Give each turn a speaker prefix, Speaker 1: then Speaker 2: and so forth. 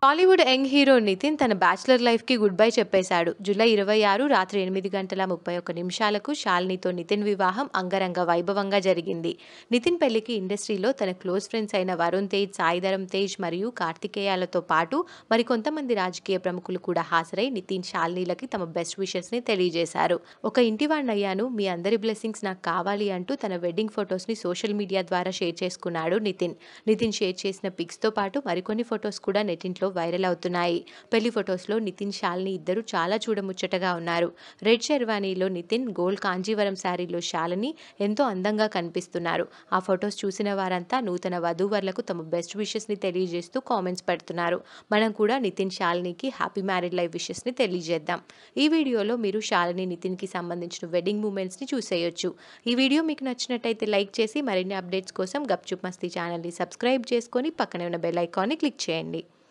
Speaker 1: Tollywood young hero Nitin తన bachelor లైఫ్‌కి good bye చెప్పేశాడు. జూలై 26 రాత్రి 8 గంటల 31 నిమిషాలకు శాలినితో నితిన్ వివాహం అంగరంగ వైభవంగా జరిగింది. నితిన్ పెళ్లికి ఇండస్ట్రీలో తన క్లోజ్ ఫ్రెండ్స్ అయిన వరుణ్ తేజ్, సాయిధరమ్ తేజ్ మరియు కార్తికేయలతో పాటు మరికొంతమంది రాజకీయ ప్రముఖులు కూడా హాజరై నితిన్, శాలినీలకి తమ బెస్ట్ విషెస్‌ని తెలియజేశారు. ఒక ఇంటివాడినయ్యాను మీ అందరి బ్లెస్సింగ్స్ నాకు కావాలి అంటూ తన వెడ్డింగ్ ఫొటోస్‌ని సోషల్ మీడియా ద్వారా షేర్ చేసుకున్నాడు నితిన్. నితిన్ షేర్ చేసిన పిక్స్‌తో పాటు మరికొన్ని ఫొటోస్ కూడా నెట్టింట్లో వైరల్ అవుతున్నాయి. పెళ్లి ఫొటోస్‌లో నితిన్, శాలిని ఇద్దరూ చాలా చూడముచ్చటగా ఉన్నారు. రెడ్ షెర్వానీలో నితిన్, గోల్డ్ కాంజీవరం శారీలో శాలిని ఎంతో అందంగా కనిపిస్తున్నారు. ఆ ఫొటోస్ చూసిన వారంతా నూతన వధూవరులకు తమ బెస్ట్ విషెస్‌ని తెలియజేస్తూ కామెంట్స్ పెడుతున్నారు. మనం కూడా నితిన్, శాలినికి హ్యాపీ మ్యారీడ్ లైఫ్ విషెస్‌ని తెలియజేద్దాం. ఈ వీడియోలో మీరు శాలిని, నితిన్‌కి సంబంధించిన వెడ్డింగ్ మూమెంట్స్‌ని చూసేయొచ్చు. ఈ వీడియో మీకు నచ్చినట్టయితే లైక్ చేసి మరిన్ని అప్డేట్స్ కోసం గప్‌చుప్ మస్తీ ఛానల్‌ని సబ్స్క్రైబ్ చేసుకొని పక్కనే ఉన్న బెల్ ఐకాన్‌ని క్లిక్ చేయండి.